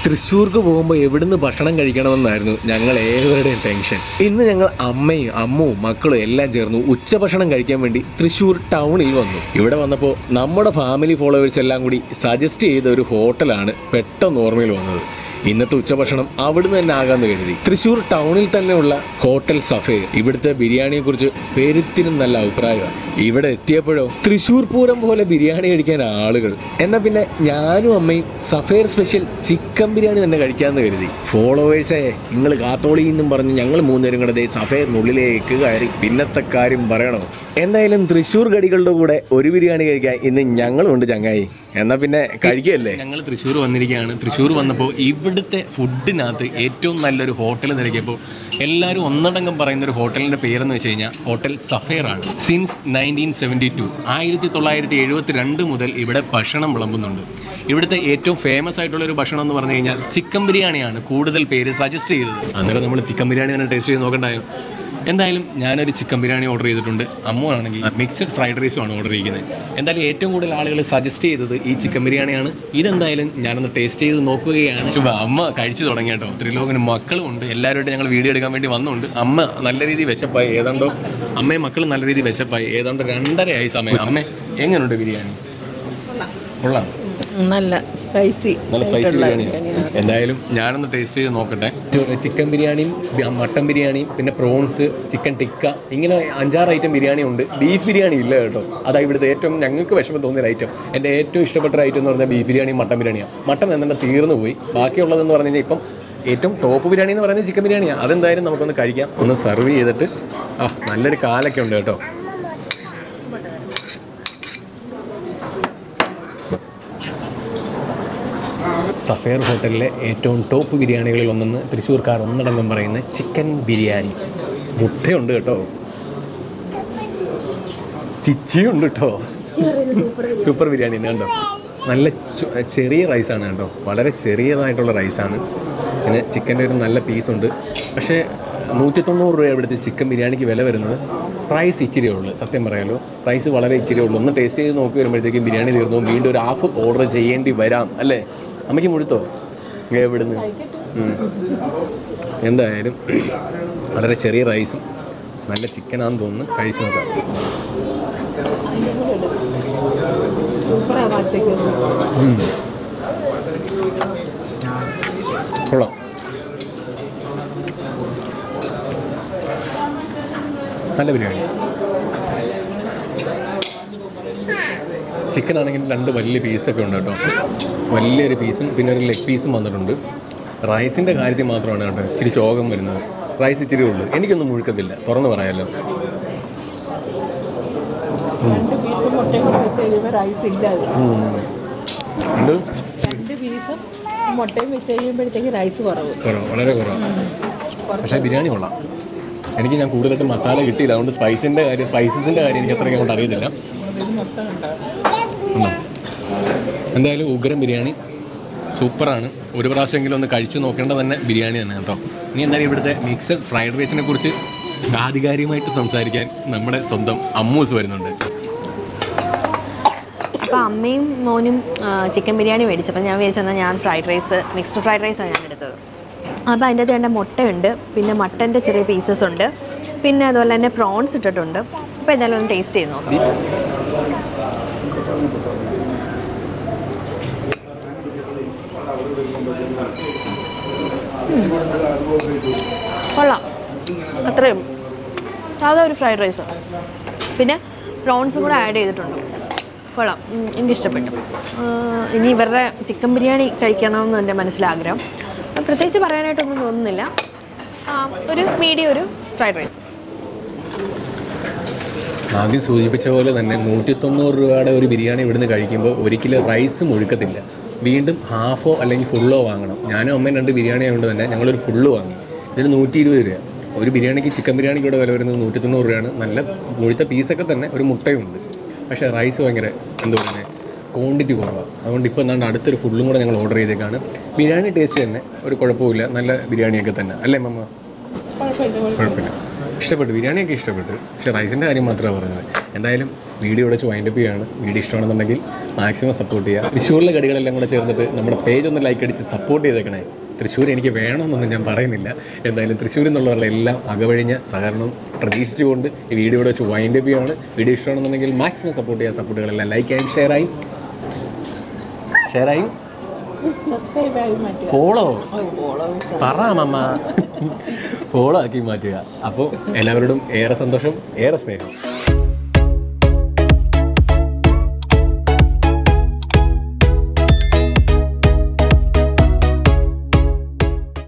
തൃശ്ശൂർക്ക് പോകുമ്പോൾ എവിടുന്ന് ഭക്ഷണം കഴിക്കണമെന്നായിരുന്നു ഞങ്ങൾ ഏവരുടെയും ടെൻഷൻ ഇന്ന് ഞങ്ങൾ അമ്മയും അമ്മുവും മക്കളും എല്ലാം ചേർന്ന് ഉച്ചഭക്ഷണം കഴിക്കാൻ വേണ്ടി തൃശ്ശൂർ ടൗണിൽ വന്നു ഇവിടെ വന്നപ്പോൾ നമ്മുടെ ഫാമിലി ഫോളോവേഴ്സ് എല്ലാം കൂടി സജസ്റ്റ് ചെയ്ത ഒരു ഹോട്ടലാണ് പെട്ടെന്ന് ഓർമ്മയിൽ വന്നത് ഇന്നത്തെ ഉച്ചഭക്ഷണം അവിടുന്ന് തന്നെ ആകാമെന്ന് കരുതി തൃശ്ശൂർ ടൗണിൽ തന്നെയുള്ള ഹോട്ടൽ സഫേർ ഇവിടുത്തെ ബിരിയാണിയെ കുറിച്ച് പെരുത്തിനും നല്ല അഭിപ്രായമാണ് ഇവിടെ എത്തിയപ്പോഴോ തൃശ്ശൂർ പൂരം പോലെ ബിരിയാണി കഴിക്കാൻ ആളുകൾ എന്നാ പിന്നെ ഞാനും അമ്മയും സഫേർ സ്പെഷ്യൽ ചിക്കൻ ബിരിയാണി തന്നെ കഴിക്കാമെന്ന് കരുതി ഫോളോവേഴ്സേ നിങ്ങൾ കാത്തോളി എന്നും പറഞ്ഞ് ഞങ്ങൾ മൂന്നുപേരും കൂടെ ദേ സഫേറിനുള്ളിലേക്ക് കയറി പിന്നത്തെ കാര്യം പറയണോ എന്തായാലും തൃശ്ശൂർ ഗടികളുടെ കൂടെ ഒരു ബിരിയാണി കഴിക്കാൻ ഇന്ന് ഞങ്ങളും ഉണ്ട് ചങ്ങായി എന്നാ പിന്നെ കഴിക്കല്ലേ ഞങ്ങൾ തൃശ്ശൂർ വന്നിരിക്കുകയാണ് തൃശ്ശൂർ വന്നപ്പോൾ ഇവിടുത്തെ ഫുഡിനകത്ത് ഏറ്റവും നല്ലൊരു ഹോട്ടൽ തിരക്കിയപ്പോൾ എല്ലാവരും ഒന്നടങ്കം പറയുന്ന ഒരു ഹോട്ടലിൻ്റെ പേരെന്ന് വെച്ച് കഴിഞ്ഞാൽ ഹോട്ടൽ സഫേർ ആണ് സിൻസ് നയൻറ്റീൻ സെവൻറ്റി ടു ആയിരത്തി തൊള്ളായിരത്തി എഴുപത്തി രണ്ട് മുതൽ ഇവിടെ ഭക്ഷണം വിളമ്പുന്നുണ്ട് ഇവിടുത്തെ ഏറ്റവും ഫേമസ് ആയിട്ടുള്ള ഒരു ഭക്ഷണം എന്ന് പറഞ്ഞു കഴിഞ്ഞാൽ ചിക്കൻ ബിരിയാണിയാണ് കൂടുതൽ പേര് സജസ്റ്റ് ചെയ്തത് അന്നേരം നമ്മൾ ചിക്കൻ ബിരിയാണി തന്നെ ടേസ്റ്റ് ചെയ്ത് നോക്കണ്ടായോ എന്തായാലും ഞാനൊരു ചിക്കൻ ബിരിയാണി ഓർഡർ ചെയ്തിട്ടുണ്ട് അമ്മു ആണെങ്കിൽ മിക്സഡ് ഫ്രൈഡ് റൈസും ആണ് ഓർഡർ ചെയ്യുന്നത് എന്തായാലും ഏറ്റവും കൂടുതൽ ആളുകൾ സജസ്റ്റ് ചെയ്തത് ഈ ചിക്കൻ ബിരിയാണിയാണ് ഇതെന്തായാലും ഞാനൊന്ന് ടേസ്റ്റ് ചെയ്ത് നോക്കുകയാണ് ശുഭ അമ്മ കഴിച്ചു തുടങ്ങി കേട്ടോ ത്രിലോകന് മക്കളും ഉണ്ട് എല്ലാവരുമായിട്ട് ഞങ്ങൾ വീഡിയോ എടുക്കാൻ വേണ്ടി വന്നുണ്ട് അമ്മ നല്ല രീതിയിൽ വിശപ്പായി ഏതാണ്ടോ അമ്മയും മക്കളും നല്ല രീതിയിൽ വിശപ്പായി ഏതാണ്ട് രണ്ടരയായി സമയം അമ്മ എങ്ങനെയുണ്ട് ബിരിയാണി കൊള്ളാം നല്ല സ്പൈസി നല്ല സ്പൈസി ബിരിയാണി എന്തായാലും ഞാനൊന്ന് ടേസ്റ്റ് ചെയ്ത് നോക്കട്ടെ ചിക്കൻ ബിരിയാണിയും ബി- മട്ടൻ ബിരിയാണിയും പിന്നെ പ്രോൺസ് ചിക്കൻ ടിക്ക ഇങ്ങനെ അഞ്ചാറ് ഐറ്റം ബിരിയാണി ഉണ്ട് ബീഫ് ബിരിയാണി ഇല്ല കേട്ടോ അതാ ഇവിടുത്തെ ഏറ്റവും ഞങ്ങൾക്ക് വിഷമം തോന്നിയ ഐറ്റം എൻ്റെ ഏറ്റവും ഇഷ്ടപ്പെട്ട ഐറ്റം എന്ന് പറഞ്ഞാൽ ബീഫ് ബിരിയാണിയും മട്ടൻ ബിരിയാണിയാണ് മട്ടൻ എന്നെ തീർന്നു പോയി ബാക്കിയുള്ളതെന്ന് പറഞ്ഞു കഴിഞ്ഞാൽ ഇപ്പം ഏറ്റവും ടോപ്പ് ബിരിയാണി എന്ന് പറയുന്നത് ചിക്കൻ ബിരിയാണിയാണ് അതെന്തായാലും നമുക്കൊന്ന് കഴിക്കാം ഒന്ന് സെർവ് ചെയ്തിട്ട് ആ നല്ലൊരു കാലൊക്കെ ഉണ്ട് കേട്ടോ സഫേർ ഹോട്ടലിലെ ഏറ്റവും ടോപ്പ് ബിരിയാണികളിൽ ഒന്നെന്ന് തൃശ്ശൂർക്കാർ ഒന്നടങ്കം പറയുന്ന ചിക്കൻ ബിരിയാണി മുട്ടയുണ്ട് കേട്ടോ ചിച്ചിയുണ്ട് കേട്ടോ സൂപ്പർ ബിരിയാണി ഇന്ന് കണ്ടോ നല്ല ചു- ചെറിയ റൈസാണ് കേട്ടോ വളരെ ചെറിയതായിട്ടുള്ള റൈസാണ് പിന്നെ ചിക്കൻ്റെ ഒരു നല്ല പീസുണ്ട് പക്ഷേ നൂറ്റി തൊണ്ണൂറ് രൂപ ഇവിടുത്തെ ചിക്കൻ ബിരിയാണിക്ക് വില വരുന്നത് പ്രൈസ് ഇച്ചിരി ഉള്ളൂ സത്യം പറയാലോ പ്രൈസ് വളരെ ഇച്ചിരി ഉള്ളൂ ഒന്ന് ടേസ്റ്റ് ചെയ്ത് നോക്കി വരുമ്പോഴത്തേക്കും ബിരിയാണി തീർന്നു വീണ്ടും ഒരു ഹാഫ് ഓർഡർ ചെയ്യേണ്ടി വരാം അല്ലേ അമ്മയ്ക്ക് മുഴുത്തോ എവിടുന്ന് ഉം. എന്തായാലും വളരെ ചെറിയ റൈസും നല്ല ചിക്കനാണെന്ന് തോന്നുന്നു കഴിച്ചു നോക്കാം ഉം. കൊള്ളാം നല്ല ബിരിയാണി ചിക്കൻ ആണെങ്കിൽ രണ്ട് വലിയ പീസൊക്കെ ഉണ്ട് കേട്ടോ വലിയൊരു പീസും പിന്നെ ഒരു ലെഗ് പീസും വന്നിട്ടുണ്ട് റൈസിൻ്റെ കാര്യത്തിൽ മാത്രമാണ് കേട്ടോ ഇച്ചിരി ശോകം വരുന്നത് റൈസ് ഇച്ചിരി ഉള്ളൂ എനിക്കൊന്നും മുഴുക്കത്തില്ല തുറന്ന് പറയാമല്ലോ രണ്ട് പീസും മുട്ടയും കൂടെ വെച്ച് കഴിയുമ്പോൾ റൈസ് ഇല്ല അത്. ഉം. ഉണ്ട് രണ്ട് പീസും മുട്ടയും വെച്ച് കഴിയുമ്പോഴത്തേക്ക് റൈസ് കുറവ് കുറവ് വളരെ കുറവാണ് പക്ഷേ ബിരിയാണി കൊള്ളാം എനിക്ക് ഞാൻ കൂടുതലായിട്ട് മസാല കിട്ടിയില്ല അതുകൊണ്ട് സ്പൈസിൻ്റെ കാര്യം സ്പൈസസിൻ്റെ കാര്യം എനിക്ക് അത്രയ്ക്ക് അങ്ങോട്ട് അറിയത്തില്ല ഉം. എന്തായാലും ഉഗ്രം ബിരിയാണി സൂപ്പറാണ് ഒരു പ്രാവശ്യമെങ്കിലും ഒന്ന് കഴിച്ചു നോക്കേണ്ട തന്നെ ബിരിയാണി തന്നെ കേട്ടോ ഇനി എന്തായാലും ഇവിടുത്തെ മിക്സഡ് ഫ്രൈഡ് റൈസിനെ കുറിച്ച് ആധികാരികമായിട്ട് സംസാരിക്കാൻ നമ്മുടെ സ്വന്തം അമ്മൂസ് വരുന്നുണ്ട് അപ്പോൾ അമ്മയും മോനും ചിക്കൻ ബിരിയാണി മേടിച്ചപ്പോൾ ഞാൻ വിചാരിച്ചെന്നാൽ ഞാൻ ഫ്രൈഡ് റൈസ് മിക്സ്ഡ് ഫ്രൈഡ് റൈസാണ് ഞാൻ എടുത്തത് അപ്പോൾ അതിൻ്റെ അകത്ത് വേണ്ട മുട്ടയുണ്ട് പിന്നെ മട്ടൻ്റെ ചെറിയ പീസസ് ഉണ്ട് പിന്നെ അതുപോലെ തന്നെ പ്രോൺസ് ഇട്ടിട്ടുണ്ട് അപ്പോൾ എന്തായാലും ഒന്ന് ടേസ്റ്റ് ചെയ്ത് നോക്കാം കൊള്ളാം അത്രയും സാധാ ഒരു ഫ്രൈഡ് റൈസ് പിന്നെ പ്രോൺസും കൂടെ ആഡ് ചെയ്തിട്ടുണ്ട് കൊള്ളാം ഉം, എനിക്കിഷ്ടപ്പെട്ടു ആ, ഇനി ഇവരുടെ ചിക്കൻ ബിരിയാണി കഴിക്കണമെന്ന് എൻ്റെ മനസ്സിലാഗ്രഹം പ്രത്യേകിച്ച് പറയാനായിട്ടൊന്നും തോന്നുന്നില്ല ആ, ഒരു മീഡിയം ഒരു ഫ്രൈഡ് റൈസ് ആദ്യം സൂചിപ്പിച്ച പോലെ തന്നെ നൂറ്റി തൊണ്ണൂറ് രൂപയുടെ ഒരു ബിരിയാണി ഇവിടുന്ന് കഴിക്കുമ്പോൾ ഒരിക്കലും റൈസ് മുഴുക്കത്തില്ല വീണ്ടും ഹാഫോ അല്ലെങ്കിൽ ഫുള്ളോ വാങ്ങണം ഞാനും അമ്മയും രണ്ട് ബിരിയാണി ആയതുകൊണ്ട് തന്നെ ഞങ്ങളൊരു ഫുള്ള് വാങ്ങി ഇതിന് നൂറ്റി ഇരുപത് രൂപ ഒരു ബിരിയാണിക്ക് ചിക്കൻ ബിരിയാണിക്ക് ഇവിടെ വില വരുന്നത് നൂറ്റി തൊണ്ണൂറ് രൂപയാണ് നല്ല മുഴുത്ത പീസൊക്കെ തന്നെ ഒരു മുട്ടയുണ്ട് പക്ഷേ റൈസ് ഭയങ്കര എന്താ പറയുന്നത് ക്വാണ്ടിറ്റി കുറവാണ് അതുകൊണ്ട് ഇപ്പോൾ എന്താണ്ട് അടുത്തൊരു ഫുള്ളും കൂടെ ഞങ്ങൾ ഓർഡർ ചെയ്തേക്കാണ് ബിരിയാണി ടേസ്റ്റ് തന്നെ ഒരു കുഴപ്പമില്ല നല്ല ബിരിയാണിയൊക്കെ തന്നെ അല്ലേ മമ്മ കുഴപ്പമില്ല ഇഷ്ടപ്പെട്ടു ബിരിയാണിയൊക്കെ ഇഷ്ടപ്പെട്ടു പക്ഷേ റൈസിൻ്റെ കാര്യം മാത്രമേ പറഞ്ഞത് എന്തായാലും വീഡിയോ ഇവിടെ വൈൻഡപ്പ് ചെയ്യുകയാണ് വീഡിയോ ഇഷ്ടമാണെന്നുണ്ടെങ്കിൽ മാക്സിമം സപ്പോർട്ട് ചെയ്യുക തൃശ്ശൂരിലെ കടികളെല്ലാം കൂടെ ചേർന്നിട്ട് നമ്മുടെ പേജ് ഒന്ന് ലൈക്ക് അടിച്ച് സപ്പോർട്ട് ചെയ്തേക്കണേ തൃശ്ശൂർ എനിക്ക് വേണമെന്നൊന്നും ഞാൻ പറയുന്നില്ല എന്തായാലും തൃശ്ശൂരിൽ നിന്നുള്ളവരുടെ എല്ലാം അകവഴിഞ്ഞ സഹകരണം പ്രതീക്ഷിച്ചുകൊണ്ട് ഈ വീഡിയോ ഇവിടെ വെച്ച് വൈൻഡ് അപ്പ് ചെയ്യാണ് വീഡിയോ ഇഷ്ടമാണെന്നുണ്ടെങ്കിൽ മാക്സിമം സപ്പോർട്ട് ചെയ്യുക സപ്പോർട്ടുകളെല്ലാം ലൈക്ക് ആയും ഷെയർ ആയും ഷെയർ ആയും സബ്സ്ക്രൈബ് ആയി മാറ്റുക ഫോളോ ഓ, ഓളോ. പറ മമ്മ ഫോളോ ആക്കി മാറ്റുക അപ്പോൾ എല്ലാവരോടും ഏറെ സന്തോഷം ഏറെ സ്നേഹം